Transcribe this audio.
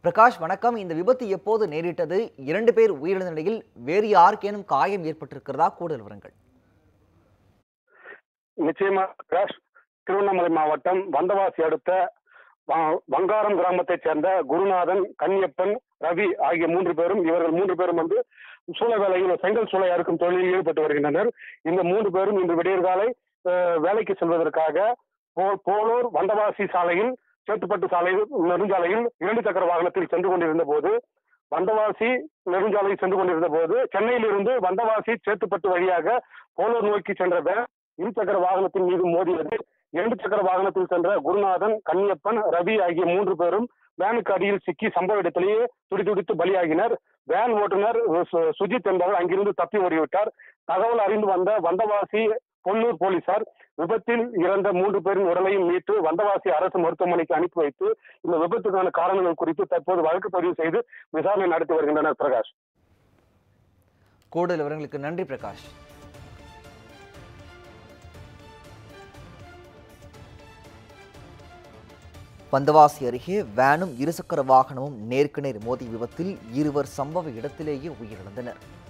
பிரகாஷ் வணக்கம் இந்த விபத்து எப்போது நேரிட்டது இரண்டு பேர் உயிரிழந்த நிலையில் வேறு யாருக்கேனும் காயம் ஏற்பட்டிருக்கிறதா கூடுதல் விவரங்கள் நிச்சயமா பிரகாஷ் திருவண்ணாமலை மாவட்டம் வந்தவாசி அடுத்த வ- வங்காரம் கிராமத்தைச் சேர்ந்த குருநாதன் கன்னியப்பன் ரவி ஆகிய மூன்று பேரும் இவர்கள் மூன்று பேரும் வந்து சூளை வேலையில் செங்கல் சூளை அறுக்கும் தொழிலில் ஈடுபட்டு வருகின்றனர் இந்த மூன்று பேரும் இன்று விடியற்காலை அஹ், வேலைக்கு செல்வதற்காக போ- போலூர் வந்தவாசி சாலையில் சேத்துப்பட்டு சாலையில் நெடுஞ்சாலையில் இரண்டு சக்கர வாகனத்தில் சென்று கொண்டிருந்த போது வந்தவாசி நெடுஞ்சாலையில் சென்று கொண்டிருந்த போது சென்னையில் இருந்து வந்தவாசி சேத்துப்பட்டு வழியாக போலூர் நோக்கி சென்ற வேன் இருசக்கர வாகனத்தின் மீது மோதியது இரண்டு சக்கர வாகனத்தில் சென்ற குருநாதன் கன்னியப்பன் ரவி ஆகிய மூன்று பேரும் வேனுக்கு அடியில் சிக்கி சம்பவ இடத்திலேயே துடிதுடித்து பலியாகினர் வேன் ஓட்டுநர் சு- சுஜித் என்பவர் அங்கிருந்து தப்பி ஓடிவிட்டார் தகவல் அறிந்து வந்த வந்தவாசி பொன்னூர் போலீசார் விபத்தில் இறந்த மூன்று பேரின் உடலையும் மீட்டு வந்தவாசி அரசு மருத்துவமனைக்கு அனுப்பி வைத்து இந்த விபத்துக்கான காரணங்கள் குறித்து தற்போது வழக்கு பதிவு செய்து விசாரணை நடத்தி வருகின்றனர் பிரகாஷ் கூடுதல் விவரங்களுக்கு நன்றி பிரகாஷ் பந்தவாசி அருகே வேனும் இருசக்கர வாகனமும் நேருக்கு நேர் மோதி விபத்தில் இருவர் சம்பவ இடத்திலேயே உயிரிழந்தனர்